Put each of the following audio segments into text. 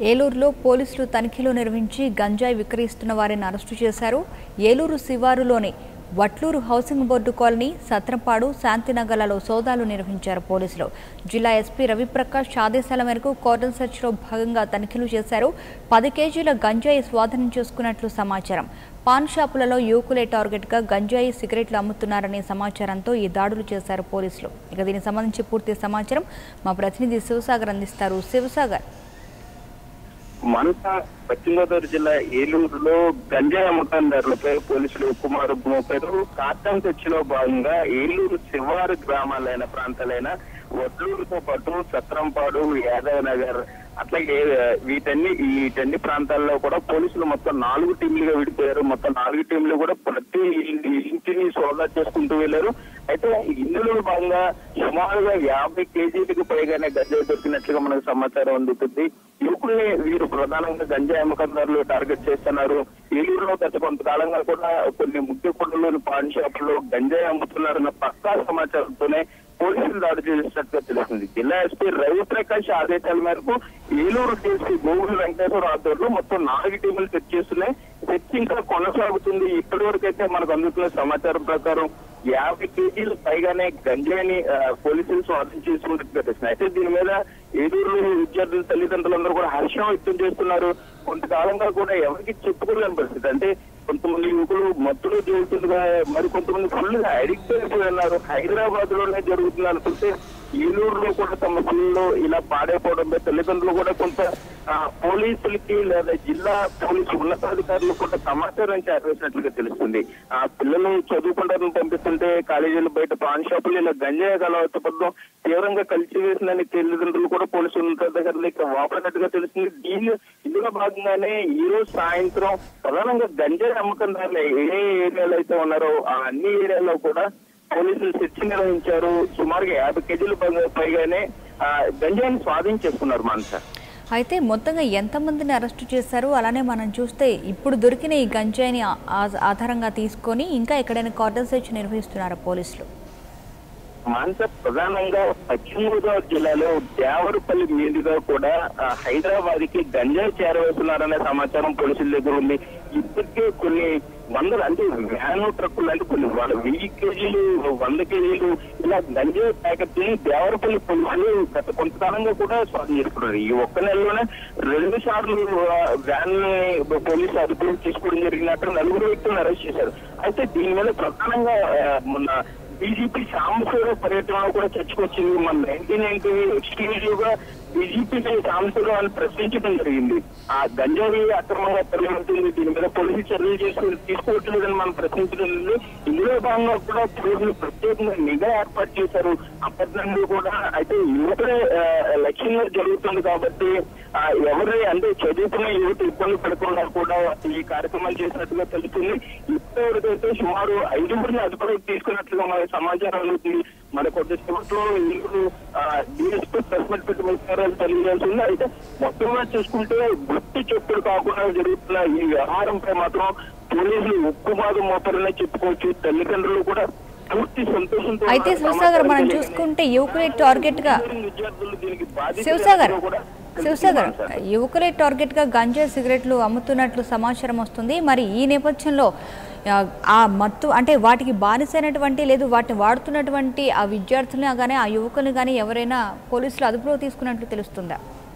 ఏలూరులో పోలీసులు తనిఖీలు నిర్వహించి గంజాయి విక్రయిస్తున్న వారిని అరెస్టు చేశారు ఏలూరు శివారులోని Vatluru housing board colony Satrampadu శాంతినగర్లలో సోదాలు నిర్వహించారు పోలీసులు జిల్లా ఎస్పీ రవిప్రకాష్ ఆదేశాల మేరకు కార్డన్ సెర్చ్లో భాగంగా తనిఖీలు చేశారు పది కేజీల గంజాయి స్వాధీనం చేసుకున్నట్లు సమాచారం పాన్ షాపులలో యువకులే టార్గెట్గా గంజాయి సిగరెట్లు అమ్ముతున్నారనే సమాచారంతో ఈ దాడులు చేశారు పోలీసులు ఇక దీనికి సంబంధించి పూర్తి సమాచారం మా ప్రతినిధి శివసాగర్ అందిస్తారు శివసాగర్ మంట పశ్చిమ గోదావరి జిల్లా ఏలూరులో గంజాయి అమ్మకందారులపై పోలీసులు కుమారు మోపారు కార్టన్ చర్చిలో భాగంగా ఏలూరు శివారు గ్రామాలైన ప్రాంతాలైన వడ్లూరుతో పాటు సత్రంపాడు యాదవ్ నగర్ అట్లాగే వీటన్ని వీటన్ని ప్రాంతాల్లో కూడా పోలీసులు మొత్తం నాలుగు టీంలుగా విడిపోయారు మొత్తం నాలుగు టీంలు కూడా ప్రతి ఇంటిని సోదా చేసుకుంటూ వెళ్లారు అయితే ఇందులో భాగంగా సుమారుగా యాభై కేజీలకు పైగానే గంజాయి దొరికినట్లుగా మనకు సమాచారం అందుతుంది యువకుల్ని వీరు ప్రధానంగా గంజాయి అమ్మకందారులు టార్గెట్ చేస్తున్నారు ఏలూరులో గత కొంతకాలంగా కూడా కొన్ని ముఖ్య కొండలోని పాన్ షాపుల్లో గంజాయి అమ్ముతున్నారన్న పక్కా సమాచారంతోనే పోలీసులు దాడి చేసినట్టుగా తెలుస్తుంది జిల్లా ఎస్పీ రవిప్రకాష్ ఆదేశాల మేరకు ఏలూరు డీఎస్పీ గోగుల వెంకటేశ్వర ఆధ్వర్యంలో మొత్తం నాలుగు టీములు సెట్ చేస్తున్నాయి సెర్చ్ ఇంకా కొనసాగుతుంది ఇప్పటి వరకు అయితే మనకు అందుతున్న సమాచారం ప్రకారం యాభై కేజీలు పైగానే గంజాయిని ఆ, పోలీసులు స్వాధీనం చేసుకున్నట్టుగా తెలిసింది అయితే దీని మీద ఏలూరు విద్యార్థుల తల్లిదండ్రులందరూ కూడా హర్షం వ్యక్తం చేస్తున్నారు కొంతకాలంగా కూడా ఎవరికి చెప్పుకోలేని పరిస్థితి అంటే కొంతమంది యువకులు మత్తులో జరుగుతుండగా మరి కొంతమంది ఫుల్ గా అడిక్ట్ అయిపోయి ఉన్నారు హైదరాబాద్ లోనే జరుగుతుంది అనుకుంటే ఏలూరులో కూడా తమ పిల్లలు ఇలా పాడైపోవడంపై తల్లిదండ్రులు కూడా కొంత ఆ, పోలీసులకి లేదా జిల్లా పోలీసు ఉన్నతాధికారులు కూడా సమాచారం చేరవేసినట్లుగా తెలుస్తుంది ఆ పిల్లలు చదువుకుంటారని పంపిస్తుంటే కాలేజీలు బయట పాన్ షాపులు ఇలా గంజాయి కలవచ్చ పడడం తీవ్రంగా కలిసి వేసిందని తల్లిదండ్రులు కూడా పోలీసు ఉన్నతాధికారులు ఇక్కడ వాపడినట్టుగా తెలుస్తుంది దీని ఇందులో భాగంగానే ఈ రోజు సాయంత్రం ప్రధానంగా గంజాయి అమ్మకందారులు ఏ ఏరియాలో అయితే ఉన్నారో ఆ అన్ని ఏరియాలో కూడా పోలీసులు సెర్చ్ నిర్వహించారు సుమారుగా యాభై కేజీల పైగా- పైగానే ఆ, గంజాయిని స్వాధీనం మానస అయితే మొత్తంగా ఎంతమందిని అరెస్టు చేశారు అలానే మనం చూస్తే ఇప్పుడు దొరికిన ఈ గంజాయిని ఆ- ఆ- ఆధారంగా తీసుకొని ఇంకా ఎక్కడైనా కార్డన్ సెర్చ్ నిర్వహిస్తున్నారు పోలీసులు మానస ప్రధానంగా పశ్చిమ గోదావరి జిల్లాలో దేవరపల్లి మీదుగా కూడా ఆ, హైదరాబాద్ కి గంజాయి చేరవేస్తున్నారనే సమాచారం పోలీసుల దగ్గర ఉంది ఇప్పటికే కొన్ని వందలు అంటే వ్యాను ట్రక్కులు అంటే కొన్ని వాళ్ళ వెయ్యి కేజీలు వంద కేజీలు ఇలా గంజాయి ప్యాకెట్ ని దేవరపల్లి పోలీసులు గత కొంతకాలంగా కూడా స్వాధీనం చేసుకున్నారు ఈ ఒక్క నెలలోనే రెండు సార్లు ఆ, వ్యాన్ ని పోలీసు అదుపులో తీసుకోవడం జరిగినట్టు నలుగురు వ్యక్తులను అరెస్ట్ చేశారు అయితే దీని మీద ప్రధానంగా ఆ, మొన్న బీజేపీ సాంబశివరావు పర్యటనలో కూడా చర్చకొచ్చింది మన నైన్టీన్ నైన్టీ ఎక్స్క్లూజివ్ గా బీజేపీ సాంబశివరావు అని ప్రశ్నించడం జరిగింది ఆ గంజాయి అక్రమంగా తరలింది దీని మీద పోలీసు చర్యలు చేసుకుని తీసుకోవట్లేదని మనం ప్రశ్నించడం జరిగింది ఇందులో భాగంగా కూడా పోలీసులు ప్రత్యేకంగా నిఘా ఏర్పాటు చేశారు అప్పటి నుండి కూడా అయితే యువతనే ఆ, లక్ష్యంగా జరుగుతుంది కాబట్టి ఆ, ఎవరి అంటే చదువుకున్న యువత ఇబ్బంది పడకుండా కూడా ఈ కార్యక్రమం చేసినట్టుగా తెలుస్తుంది ఇప్పటివరకు అయితే సుమారు ఐదుగురిని అదుపులోకి తీసుకున్నట్లుగా మనకు సమాచారం అందుతుంది మన కొద్దిసేపట్లో ఇల్లు డిఎస్పీ ప్రెస్ మీట్ పెట్టి వివరాలు తెలియజేస్తుంది అయితే మొత్తంగా చూసుకుంటే గుర్తు చెప్పులు కాకుండా జరుగుతున్న ఈ వ్యవహారంపై మాత్రం పోలీసులు ఉక్కుమాదు మోపరనే చెప్పుకోవచ్చు తల్లిదండ్రులు కూడా పూర్తి సంతోషంతో అయితే శివసాగర్ మనం చూసుకుంటే యువకులే టార్గెట్ గా విద్యార్థులు దీనికి బాధితులు శివసాగర్ కూడా శివసాగర్ తెలుసుకున్నాం సార్. యువకులే టార్గెట్ గా గంజాయి సిగరెట్లు అమ్ముతున్నట్లు సమాచారం వస్తుంది మరి ఈ నేపథ్యంలో ఆ, ఆ మత్తు అంటే వాటికి బానిసైనటువంటి లేదు వాటిని వాడుతున్నటువంటి ఆ విద్యార్థుల్ని కానీ ఆ యువకుల్ని కానీ ఎవరైనా పోలీసులు అదుపులో తీసుకున్నట్లు తెలుస్తుందా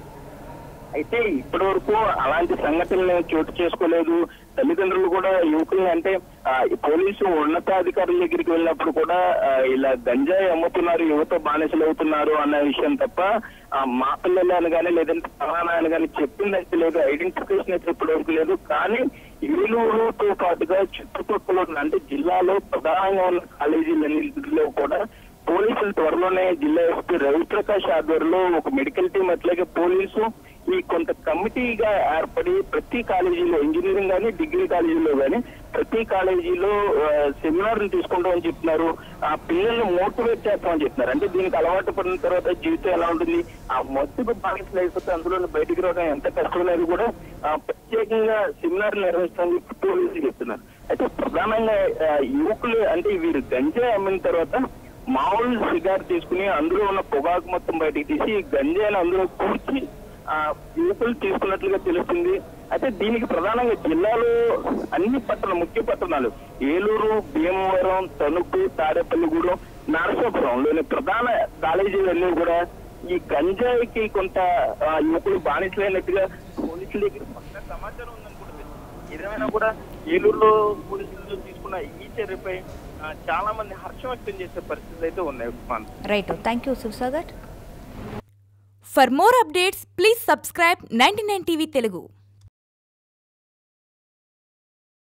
అయితే ఇప్పటి వరకు అలాంటి సంఘటనలు చోటు చేసుకోలేదు తల్లిదండ్రులు కూడా యువకుల్ని అంటే ఆ, ఈ పోలీసు ఉన్నతాధికారుల దగ్గరికి వెళ్ళినప్పుడు కూడా ఆ, ఇలా గంజాయి అమ్ముతున్నారు యువత బానిసలు అవుతున్నారు అన్న విషయం తప్ప ఆ, మా పిల్లలు అని కానీ లేదంటే ఫలానా అని కానీ చెప్పిందైతే లేదు ఐడెంటిఫికేషన్ అయితే ఇప్పటి వరకు లేదు కానీ ఏలూరుతో పాటుగా చుట్టుపక్కల ఉన్న అంటే జిల్లాలో ప్రధానంగా ఉన్న కాలేజీలన్నింటిలో కూడా పోలీసులు త్వరలోనే జిల్లా ఎస్పీ రవిప్రకాష్ ఆధ్వర్యంలో ఒక మెడికల్ టీం అట్లాగే పోలీసు ఈ కొంత కమిటీగా ఏర్పడి ప్రతి కాలేజీలో ఇంజనీరింగ్ కానీ డిగ్రీ కాలేజీలో కానీ ప్రతి కాలేజీలో సెమినార్లు తీసుకుంటామని చెప్తున్నారు ఆ పిల్లల్ని మోటివేట్ చేస్తామని చెప్తున్నారు అంటే దీనికి అలవాటు పడిన తర్వాత జీవితం ఎలా ఉంటుంది ఆ మత్తుకు బానిసలు అయిపోతే అందులో బయటికి రావడం ఎంత కష్టమనేది కూడా ఆ, ప్రత్యేకంగా సెమినార్లు నిర్వహిస్తామని చెప్పి పోలీసులు చెప్తున్నారు అయితే ప్రధానంగా ఆ, యువకులు అంటే వీరు గంజాయి అమ్మిన తర్వాత మామూలు సిగార్ తీసుకుని అందులో ఉన్న పొగాకు మొత్తం బయటికి తీసి గంజాయిని అందులో కూర్చి ఆ, యువకులు తీసుకున్నట్లుగా తెలుస్తుంది అయితే దీనికి ప్రధానంగా జిల్లాలో అన్ని పట్టణాలు ముఖ్య పట్టణాలు ఏలూరు భీమవరం తణుకు తాడేపల్లిగూడెం నరసాపురంలోని ప్రధాన కాలేజీలన్నీ కూడా ఈ గంజాయికి కొంత ఆ, యువకులు బానిసలైనట్టుగా పోలీసుల దగ్గర పక్కా సమాచారం ఉందనుకుంటుంది ఏదేమైనా కూడా ఏలూరులో పోలీసులు తీసుకున్న ఈ చర్యపై ఆ, చాలా మంది హర్షం వ్యక్తం చేసే పరిస్థితులు అయితే ఉన్నాయి Usman right thank you Shivasagar For more updates, please subscribe 99 TV Telugu.